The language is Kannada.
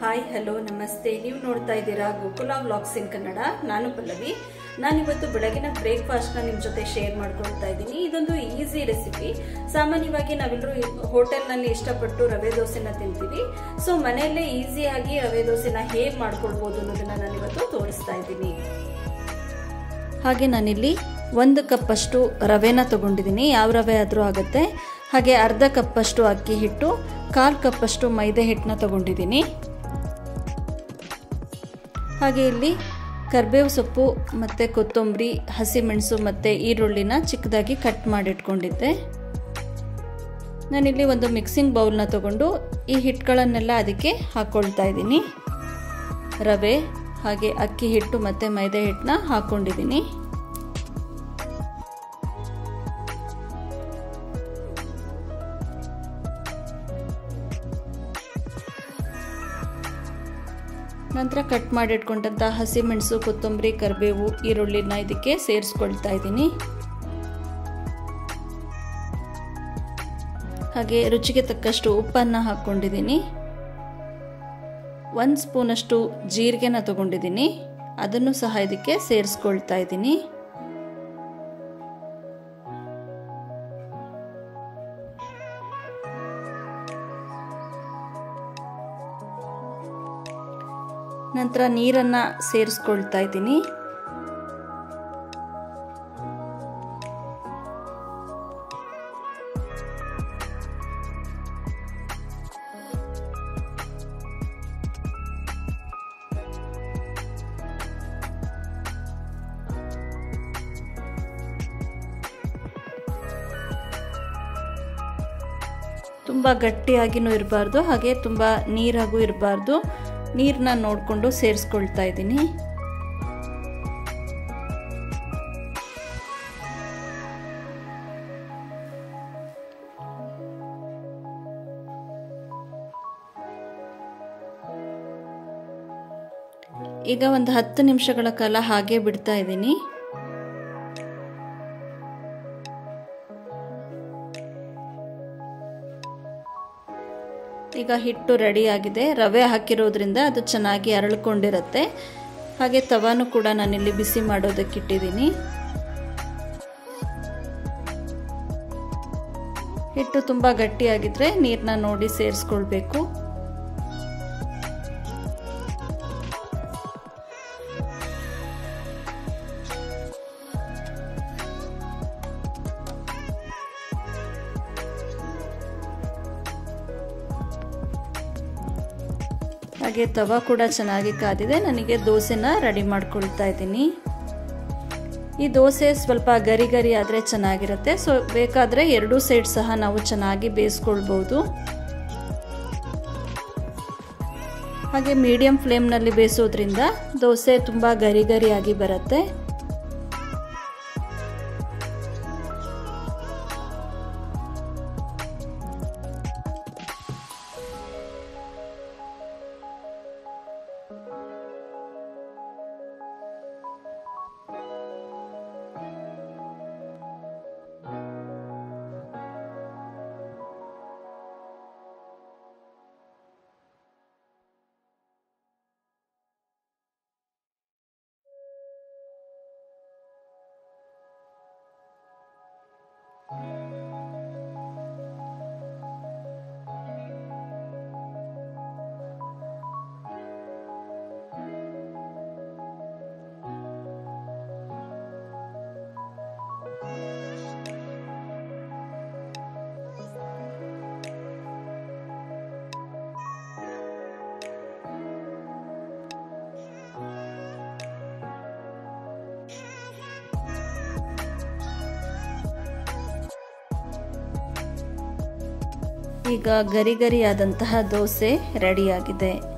ಹಾಯ್ ಹಲೋ ನಮಸ್ತೆ ನೀವು ನೋಡ್ತಾ ಇದ್ದೀರಾ ಗೋಕುಲ ವ್ಲಾಗ್ಸ್ ಇನ್ ಕನ್ನಡ ನಾನು ಪಲ್ಲವಿ ನಾನಿವತ್ತು ಬೆಳಗಿನ ಬ್ರೇಕ್ಫಾಸ್ಟ್ನ ನಿಮ್ಮ ಜೊತೆ ಶೇರ್ ಮಾಡ್ಕೊಳ್ತಾ ಇದ್ದೀನಿ ಇದೊಂದು ಈಸಿ ರೆಸಿಪಿ ಸಾಮಾನ್ಯವಾಗಿ ನಾವೆಲ್ಲರೂ ಹೋಟೆಲ್ನಲ್ಲಿ ಇಷ್ಟಪಟ್ಟು ರವೆ ದೋಸೆನ ತಿಂತೀವಿ ಸೊ ಮನೆಯಲ್ಲೇ ಈಸಿಯಾಗಿ ರವೆ ದೋಸೆನ ಹೇಗೆ ಮಾಡ್ಕೊಳ್ಬೋದು ಅನ್ನೋದನ್ನ ನಾನಿವತ್ತು ತೋರಿಸ್ತಾ ಇದ್ದೀನಿ ಹಾಗೆ ನಾನಿಲ್ಲಿ ಒಂದು ಕಪ್ಪಷ್ಟು ರವೆನ ತಗೊಂಡಿದ್ದೀನಿ ಯಾವ ರವೆ ಆದರೂ ಆಗುತ್ತೆ ಹಾಗೆ ಅರ್ಧ ಕಪ್ಪಷ್ಟು ಅಕ್ಕಿ ಹಿಟ್ಟು ಕಾಲು ಕಪ್ಪಷ್ಟು ಮೈದೆ ಹಿಟ್ಟನ್ನ ತಗೊಂಡಿದ್ದೀನಿ ಹಾಗೆ ಇಲ್ಲಿ ಕರ್ಬೇವು ಸೊಪ್ಪು ಮತ್ತು ಕೊತ್ತಂಬರಿ ಹಸಿಮೆಣಸು ಮತ್ತು ಈರುಳ್ಳಿನ ಚಿಕ್ಕದಾಗಿ ಕಟ್ ಮಾಡಿಟ್ಕೊಂಡಿದ್ದೆ ನಾನಿಲ್ಲಿ ಒಂದು ಮಿಕ್ಸಿಂಗ್ ಬೌಲ್ನ ತಗೊಂಡು ಈ ಹಿಟ್ಟುಗಳನ್ನೆಲ್ಲ ಅದಕ್ಕೆ ಹಾಕ್ಕೊಳ್ತಾ ಇದ್ದೀನಿ ರವೆ ಹಾಗೆ ಅಕ್ಕಿ ಹಿಟ್ಟು ಮತ್ತು ಮೈದೆ ಹಿಟ್ಟನ್ನ ಹಾಕ್ಕೊಂಡಿದ್ದೀನಿ ನಂತರ ಕಟ್ ಮಾಡಿಟ್ಕೊಂಡಂಥ ಹಸಿಮೆಣಸು ಕೊತ್ತಂಬರಿ ಕರಿಬೇವು ಈರುಳ್ಳಿನ ಇದಕ್ಕೆ ಸೇರಿಸ್ಕೊಳ್ತಾ ಇದ್ದೀನಿ ಹಾಗೆ ರುಚಿಗೆ ತಕ್ಕಷ್ಟು ಉಪ್ಪನ್ನು ಹಾಕ್ಕೊಂಡಿದ್ದೀನಿ ಒಂದು ಸ್ಪೂನಷ್ಟು ಜೀರಿಗೆನ ತಗೊಂಡಿದ್ದೀನಿ ಅದನ್ನು ಸಹ ಇದಕ್ಕೆ ಸೇರಿಸ್ಕೊಳ್ತಾ ಇದ್ದೀನಿ ನಂತರ ನೀರನ್ನು ಸೇರಿಸ್ಕೊಳ್ತಾ ಇದ್ದೀನಿ ತುಂಬ ಗಟ್ಟಿಯಾಗಿನೂ ಇರಬಾರ್ದು ಹಾಗೆ ತುಂಬ ನೀರಾಗೂ ಇರಬಾರ್ದು ನೀರನ್ನ ನೋಡಿಕೊಂಡು ಸೇರಿಸ್ಕೊಳ್ತಾ ಇದ್ದೀನಿ ಈಗ ಒಂದು ಹತ್ತು ನಿಮಿಷಗಳ ಕಾಲ ಹಾಗೆ ಬಿಡ್ತಾ ಇದ್ದೀನಿ ಈಗ ಹಿಟ್ಟು ರೆಡಿ ಆಗಿದೆ ರವೆ ಹಾಕಿರೋದ್ರಿಂದ ಅದು ಚೆನ್ನಾಗಿ ಅರಳ್ಕೊಂಡಿರುತ್ತೆ ಹಾಗೆ ತವಾನು ಕೂಡ ನಾನಿಲ್ಲಿ ಬಿಸಿ ಮಾಡೋದಕ್ಕೆ ಇಟ್ಟಿದ್ದೀನಿ ಹಿಟ್ಟು ತುಂಬ ಗಟ್ಟಿಯಾಗಿದ್ರೆ ನೀರನ್ನ ನೋಡಿ ಸೇರಿಸ್ಕೊಳ್ಬೇಕು ಹಾಗೆ ತವ ಕೂಡ ಚೆನ್ನಾಗಿ ಕಾದಿದೆ ನನಗೆ ದೋಸೆನ ರೆಡಿ ಮಾಡ್ಕೊಳ್ತಾ ಇದ್ದೀನಿ ಈ ದೋಸೆ ಸ್ವಲ್ಪ ಗರಿ ಗರಿ ಆದರೆ ಚೆನ್ನಾಗಿರುತ್ತೆ ಸೊ ಬೇಕಾದರೆ ಎರಡೂ ಸೈಡ್ ಸಹ ನಾವು ಚೆನ್ನಾಗಿ ಬೇಯಿಸ್ಕೊಳ್ಬೋದು ಹಾಗೆ ಮೀಡಿಯಂ ಫ್ಲೇಮ್ನಲ್ಲಿ ಬೇಯಿಸೋದ್ರಿಂದ ದೋಸೆ ತುಂಬ ಗರಿ ಗರಿಯಾಗಿ ಬರುತ್ತೆ ಈಗ ಗರಿ ಗರಿಯಾದಂತಹ ದೋಸೆ ರೆಡಿಯಾಗಿದೆ